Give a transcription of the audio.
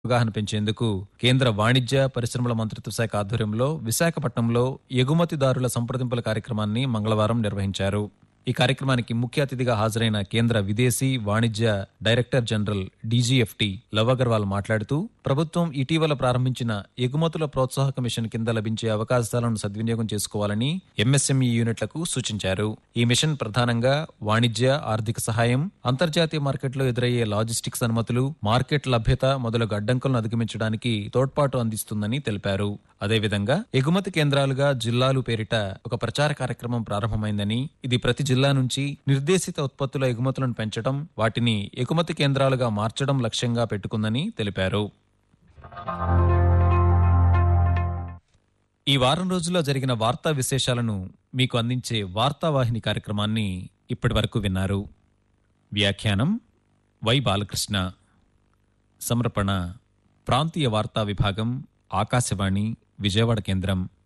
అవగాహన పెంచేందుకు కేంద్ర వాణిజ్య పరిశ్రమల మంత్రిత్వ శాఖ ఆధ్వర్యంలో విశాఖపట్నంలో ఎగుమతిదారుల సంప్రదింపుల కార్యక్రమాన్ని మంగళవారం నిర్వహించారు ఈ కార్యక్రమానికి ముఖ్య అతిథిగా హాజరైన కేంద్ర విదేశీ వాణిజ్య director general DGFT Lav Agarwal మాట్లాడుతూ ప్రభుత్వం ఇటీవల ప్రారంభించిన ఎగుమతుల ప్రోత్సాహక మిషన్ కింద లభించే అవకాశాలను సద్వినియోగం చేసుకోవాలని ఎంఎస్ఎంఈ యూనిట్లకు సూచించారు ఈ మిషన్ ప్రధానంగా వాణిజ్య ఆర్థిక సహాయం అంతర్జాతీయ మార్కెట్లో ఎదురయ్యే లాజిస్టిక్స్ అనుమతులు మార్కెట్ లభ్యత మొదలగు అడ్డంకులను అధిగమించడానికి తోడ్పాటు అందిస్తుందని తెలిపారు అదేవిధంగా ఎగుమతి కేంద్రాలుగా జిల్లాలు పేరిట ఒక ప్రచార కార్యక్రమం ప్రారంభమైందని ఇది ప్రతి జిల్లా నుంచి నిర్దేశిత ఉత్పత్తుల ఎగుమతులను పెంచడం వాటిని ఎగుమతి కేంద్రాలుగా మార్చడం లక్ష్యంగా పెట్టుకుందని తెలిపారు ఈ వారం రోజుల్లో జరిగిన వార్తా విశేషాలను మీకు అందించే వార్తావాహిని కార్యక్రమాన్ని ఇప్పటి వరకు విన్నారు వ్యాఖ్యానం వై బాలకృష్ణ సమర్పణ ప్రాంతీయ వార్తా విభాగం ఆకాశవాణి విజయవాడ కేంద్రం